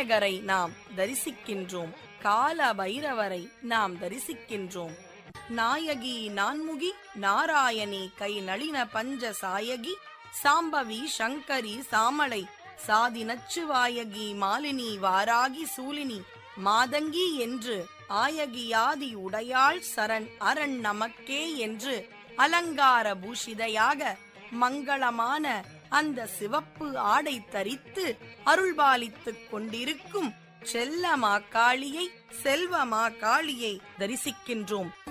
விநாயகரை நாம் தரிசிக்கின்றோம் கால பைரவரை நாம் தரிசிக்கின்றோம் நாயகி நான்முகி நாராயணி கை நளின பஞ்ச சாயகி சாம்பவி சங்கரி சாமளை சாதி நச்சுவாயகி மாலினி வாராகி சூலினி மாதங்கி என்று ஆயகியாதி உடையாள் சரண் அரண் நமக்கே என்று அலங்கார பூஷிதையாக மங்களமான அந்த சிவப்பு ஆடை தரித்து அருள்பாலித்துக் கொண்டிருக்கும் செல்ல மாக்காளியை செல்வ மாக்காளியை தரிசிக்கின்றோம்